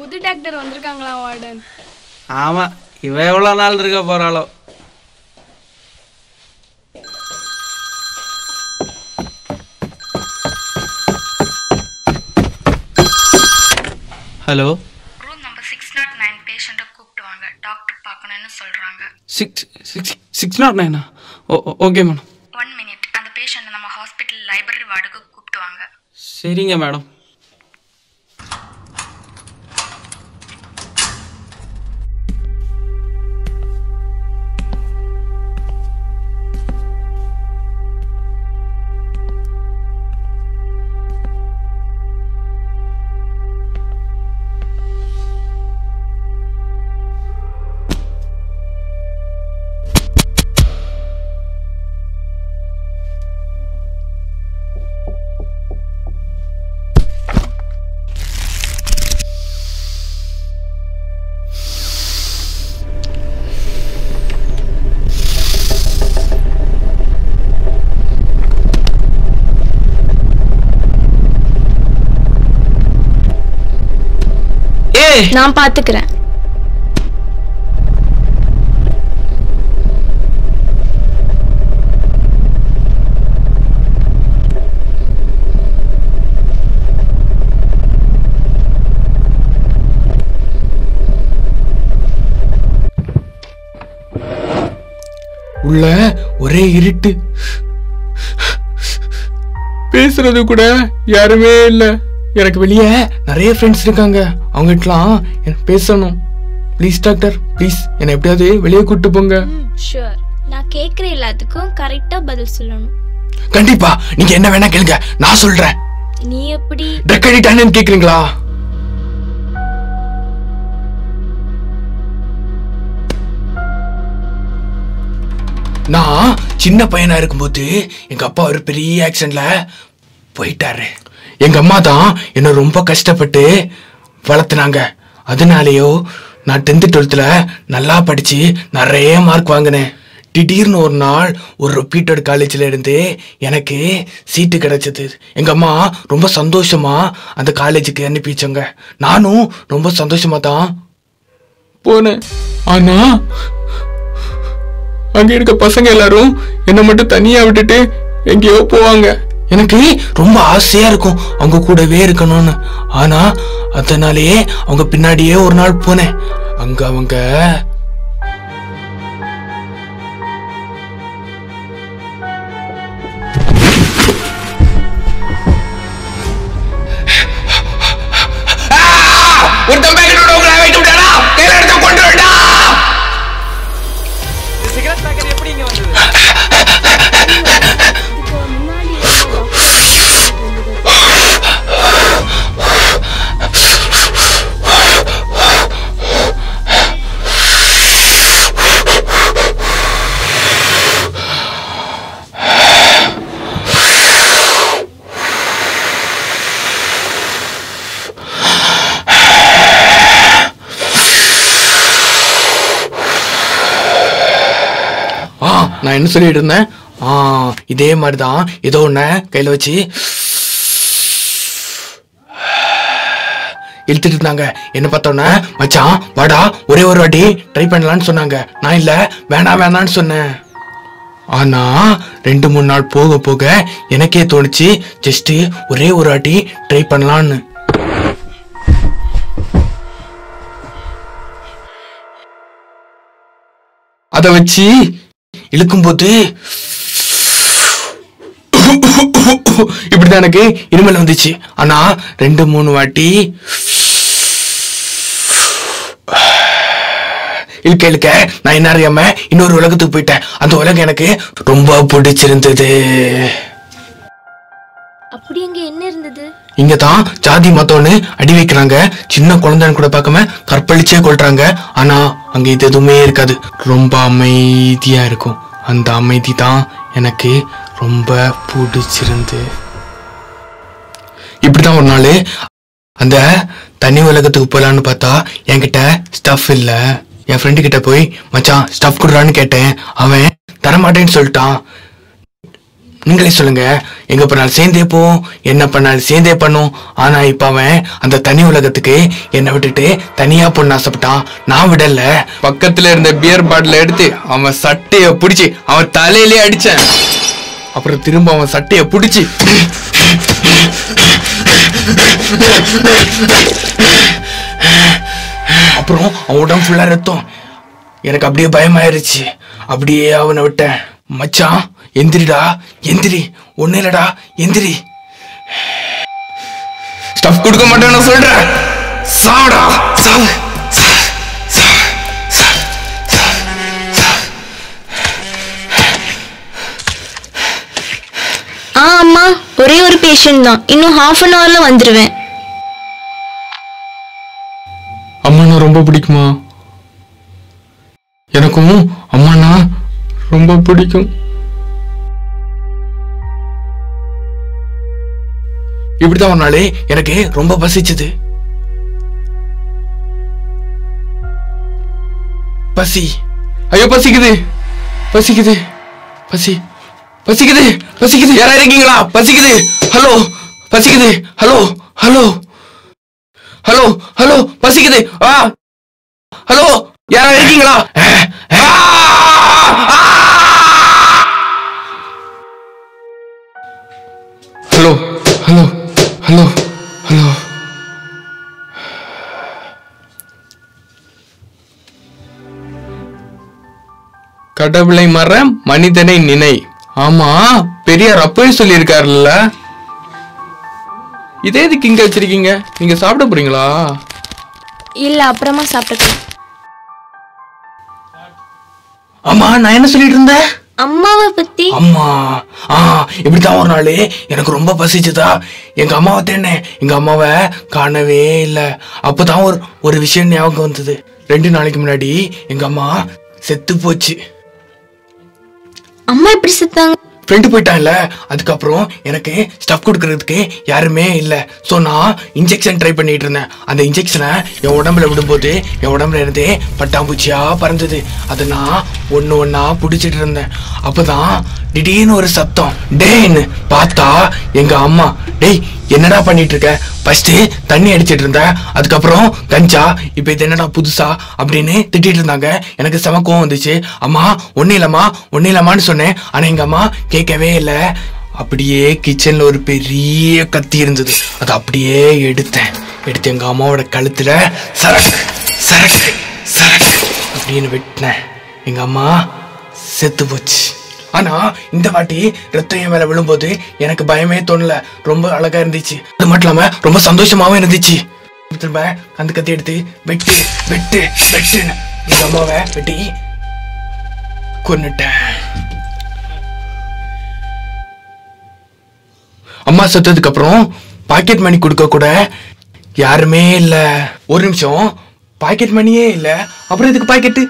புது டாக்டர் வந்திருக்காங்களா வார்டன் ஆமா இவ எவ்வளோ நாள் இருக்க போறாளோ hello room number six nought nine பேஷண்ட்டை கூப்பிட்டு வாங்க டாக்டர் பார்க்கணும்னு சொல்கிறாங்க சிக்ஸ் சிக்ஸ் சிக்ஸ் நாட் நைனா oh okay madam one minute அந்த பேஷண்ட்டை நம்ம ஹாஸ்பிட்டல் லைப்ரரி வார்டுக்கு கூப்பிட்டு வாங்க சரிங்க மேடம் ஏய் நான் பாத்துக்கிறேன் உள்ள ஒரே இருட்டு பேசுறது கூட யாருமே இல்ல எனக்கு வெளியே நிறைய ஃப்ரெண்ட்ஸ் இருக்காங்க அவங்ககிட்டலாம் எனக்கு பேசணும் ப்ளீஸ் டாக்டர் ப்ளீஸ் என்னை எப்படியாவது வெளியே கூட்டு போங்க ஷூர் நான் கேட்குற எல்லாத்துக்கும் கரெக்டாக பதில் சொல்லணும் கண்டிப்பா நீங்க என்ன வேணா கேளுங்க நான் சொல்றேன் நீ எப்படி ட்ரக் அடிக்டானு கேக்குறீங்களா நான் சின்ன பையனா இருக்கும்போது எங்க அப்பா ஒரு பெரிய ஆக்சிடென்ட்ல போயிட்டாரு எங்க அம்மா தான் என்ன ரொம்ப கஷ்டப்பட்டு வளர்த்துனாங்க அதனாலேயோ நான் டென்த்து டுவெல்த்தில் நல்லா படிச்சு நிறைய மார்க் வாங்கினேன் திடீர்னு ஒரு நாள் ஒரு ரிப்பீட்டட் காலேஜில் இருந்து எனக்கு சீட்டு கிடைச்சது எங்கள் அம்மா ரொம்ப சந்தோஷமா அந்த காலேஜுக்கு அனுப்பி வச்சாங்க நானும் ரொம்ப சந்தோஷமா தான் போனேன் ஆனா அங்க இருக்க பசங்க எல்லாரும் என்ன மட்டும் தனியா விட்டுட்டு எங்கேயோ போவாங்க எனக்கு ரொம்ப ஆசையா இருக்கும் அவங்க கூடவே இருக்கணும்னு ஆனா அதனாலேயே அவங்க பின்னாடியே ஒரு நாள் போனேன் அங்க அவங்க ஒருத்தன் பேக்கெட் உங்களை வைத்து விட்டானா கையில எடுத்து கொண்டு விட்டா சிகரெட் பேக்கெட் எப்படி இங்க வந்தது இதுக்கு முன்னாடி ஆ நான் என்ன சொல்லிட்டு இருந்தேன் ஆ இதே மாதிரி தான் ஏதோ ஒன்று கையில் வச்சு இழுத்துட்டு இருந்தாங்க என்ன பார்த்தோன்னே மச்சான் வாடா ஒரே ஒரு வாட்டி ட்ரை பண்ணலான்னு சொன்னாங்க நான் இல்லை வேணாம் வேணான்னு சொன்னேன் ஆனா ரெண்டு மூணு நாள் போக போக எனக்கே தோணுச்சு ஜஸ்ட் ஒரே ஒரு வாட்டி ட்ரை பண்ணலான்னு அதை வச்சு இழுக்கும்போது இப்படிதான் எனக்கு இருமல் வந்துச்சு ஆனா ரெண்டு மூணு வாட்டி இழுக்க இழுக்க நான் என்ன அறியாம இன்னொரு உலகத்துக்கு போயிட்டேன் அந்த உலகம் எனக்கு ரொம்ப பிடிச்சிருந்தது அப்படி அங்க என்ன இருந்தது இங்க தான் ஜாதி மத்தோன்னு அடி வைக்கிறாங்க சின்ன குழந்தைன்னு கூட பார்க்காம கற்பழிச்சே கொள்றாங்க ஆனா அங்க இது எதுவுமே இருக்காது ரொம்ப அமைதியா இருக்கும் அந்த அமைதி தான் எனக்கு ரொம்ப பிடிச்சிருந்து இப்படிதான் ஒரு நாள் அந்த தனி உலகத்துக்கு போலான்னு பார்த்தா என்கிட்ட ஸ்டஃப் இல்ல என் ஃப்ரெண்டு கிட்ட போய் மச்சான் ஸ்டஃப் கொடுறான்னு கேட்டேன் அவன் தரமாட்டேன்னு சொல்லிட்டான் நீங்களே சொல்லுங்க எங்க பண்ணாலும் சேர்ந்தே போவோம் என்ன பண்ணாலும் சேர்ந்தே பண்ணும் ஆனா இப்ப அவன் அந்த தனி உலகத்துக்கு என்னை விட்டுட்டு தனியா பொண்ணு ஆசைப்பட்டான் நான் விடல பக்கத்துல இருந்த பியர் பாட்டில எடுத்து அவன் சட்டைய பிடிச்சி அவன் தலையிலே அடிச்சேன் அப்புறம் திரும்ப அவன் சட்டைய பிடிச்சி அப்புறம் அவன் உடம்பு ஃபுல்லா ரத்தம் எனக்கு அப்படியே பயமாயிருச்சு அப்படியே அவனை விட்டேன் மச்சான் எந்திரிடா எந்திரி ஒண்ணு இல்லடா எந்திரி ஸ்டஃப் கொடுக்க மாட்டேன்னு சொல்றேன் சாவடா சாவு சாவு, சாவு, சாவு, சாவு, சாவு. ஆ அம்மா ஒரே ஒரு பேஷண்ட் தான் இன்னும் ஹாஃப் அன் ஹவர்ல வந்துடுவேன் அம்மானா ரொம்ப பிடிக்குமா எனக்கும் அம்மானா ரொம்ப பிடிக்கும் இப்படிதான் ஒரு நாள் எனக்கு ரொம்ப பசிச்சது பசி ஐயோ பசிக்குது பசிக்குது பசி பசிக்குது பசிக்குது யாரா இருக்கீங்களா பசிக்குது ஹலோ பசிக்குது ஹலோ ஹலோ ஹலோ ஹலோ பசிக்குது ஆ ஹலோ யாரா இருக்கீங்களா ஆ! ஆ! ஹலோ ஹலோ ஹலோ ஹலோ கடவுளை மற மனிதனை நினை ஆமா பெரியார் அப்பவே சொல்லியிருக்காருல்ல இதே எதுக்கு இங்க வச்சிருக்கீங்க நீங்க சாப்பிட போறீங்களா இல்ல அப்புறமா சாப்பிட்டுக்கலாம் ஆமா நான் என்ன சொல்லிட்டு இருந்தேன் அம்மாவை பத்தி அம்மா ஆ இப்படித்தான் ஒரு நாள் எனக்கு ரொம்ப பசிச்சுதா எங்க அம்மாவை தேடினேன் எங்க அம்மாவை காணவே இல்லை அப்பதான் ஒரு ஒரு விஷயம் ஞாபகம் வந்தது ரெண்டு நாளைக்கு முன்னாடி எங்க அம்மா செத்து போச்சு அம்மா எப்படி செத்தாங்க ஃப்ரெண்டு போயிட்டான்ல அதுக்கப்புறம் எனக்கு ஸ்டஃப் கொடுக்கறதுக்கு யாருமே இல்லை ஸோ நான் இன்ஜெக்ஷன் ட்ரை பண்ணிட்டு இருந்தேன் அந்த இன்ஜெக்ஷனை என் உடம்புல விடும்போது என் உடம்புல இருந்தே பட்டாம்பூச்சியா பறந்தது அதை நான் ஒன்று ஒன்றா பிடிச்சிட்டு இருந்தேன் அப்போதான் திடீர்னு ஒரு சத்தம் டேன்னு பார்த்தா எங்க அம்மா டேய் என்னடா பண்ணிட்டு இருக்க ஃபர்ஸ்ட் தண்ணி அடிச்சிட்டு இருந்த அதுக்கப்புறம் கஞ்சா இப்போ இது என்னடா புதுசா அப்படின்னு திட்டிட்டு இருந்தாங்க எனக்கு செம கோவம் வந்துச்சு அம்மா ஒன்னும் இல்லம்மா ஒன்னும் இல்லம்மான்னு சொன்னேன் ஆனா எங்க அம்மா கேட்கவே இல்லை அப்படியே கிச்சன்ல ஒரு பெரிய கத்தி இருந்தது அதை அப்படியே எடுத்தேன் எடுத்து எங்க அம்மாவோட கழுத்துல சரக் சரக் சரக் அப்படின்னு வெட்டினேன் எங்க அம்மா செத்து போச்சு ஆனா இந்த வாட்டி ரத்தம் என் மேல விழும்போது எனக்கு பயமே தோணல ரொம்ப அழகா இருந்துச்சு அது மட்டும் இல்லாம ரொம்ப சந்தோஷமாவும் இருந்துச்சு திரும்ப அந்த கத்தி எடுத்து வெட்டு வெட்டு வெட்டுன்னு எங்க அம்மாவை வெட்டி கொன்னுட்டேன் அம்மா செத்ததுக்கு அப்புறம் பாக்கெட் மணி கொடுக்க கூட யாருமே இல்ல ஒரு நிமிஷம் பாக்கெட் மணியே இல்ல அப்புறம் இதுக்கு பாக்கெட்டு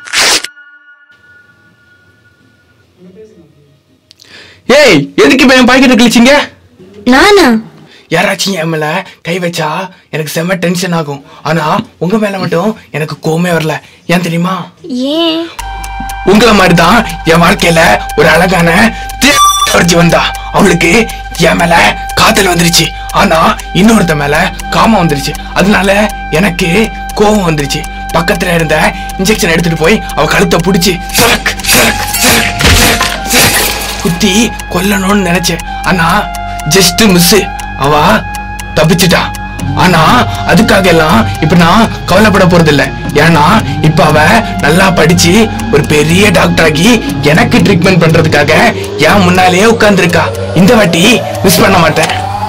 ஏய் எதுக்கு இப்ப என் பாக்கெட் கிழிச்சிங்க நானா யாராச்சும் என் மேல கை வச்சா எனக்கு செம்ம டென்ஷன் ஆகும் ஆனா உங்க மேல மட்டும் எனக்கு கோவமே வரல ஏன் தெரியுமா ஏன் உங்கள மாதிரி தான் என் வாழ்க்கையில ஒரு அழகான ஒருத்தி வந்தா அவளுக்கு என் மேல காதல் வந்துருச்சு ஆனா இன்னொருத்த மேல காமம் வந்துருச்சு அதனால எனக்கு கோபம் வந்துருச்சு பக்கத்துல இருந்த இன்ஜெக்ஷன் எடுத்துட்டு போய் அவ கழுத்தை பிடிச்சி சரக் சரக் சரக் சரக் சரக் குத்தி கொல்லணும்னு நினைச்சேன் ஆனா ஜஸ்ட் மிஸ் அவ தப்பிச்சிட்டா ஆனா அதுக்காக எல்லாம் இப்ப நான் கவலைப்பட போறது இல்ல ஏன்னா இப்ப அவ நல்லா படிச்சு ஒரு பெரிய டாக்டர் ஆகி எனக்கு ட்ரீட்மெண்ட் பண்றதுக்காக என் முன்னாலேயே உட்கார்ந்துருக்கா இந்த வாட்டி மிஸ் பண்ண மாட்டேன்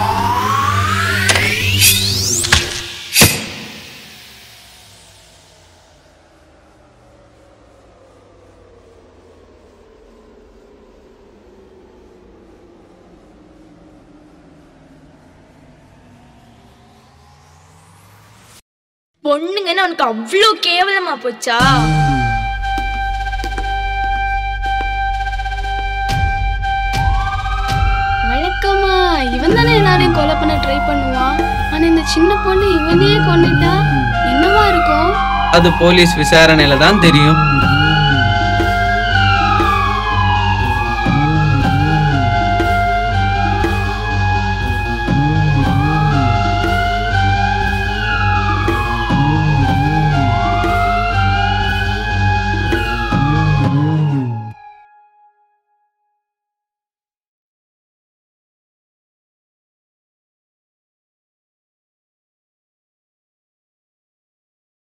பொண்ணுங்கன்னு அவனுக்கு அவ்வளோ கேவலமா போச்சா வழக்கமா இவன் தானே எல்லாரையும் கொலை பண்ண ட்ரை பண்ணுவான் ஆனா இந்த சின்ன பொண்ணு இவனையே கொண்டுட்டா என்னவா இருக்கும் அது போலீஸ் விசாரணையில தான் தெரியும்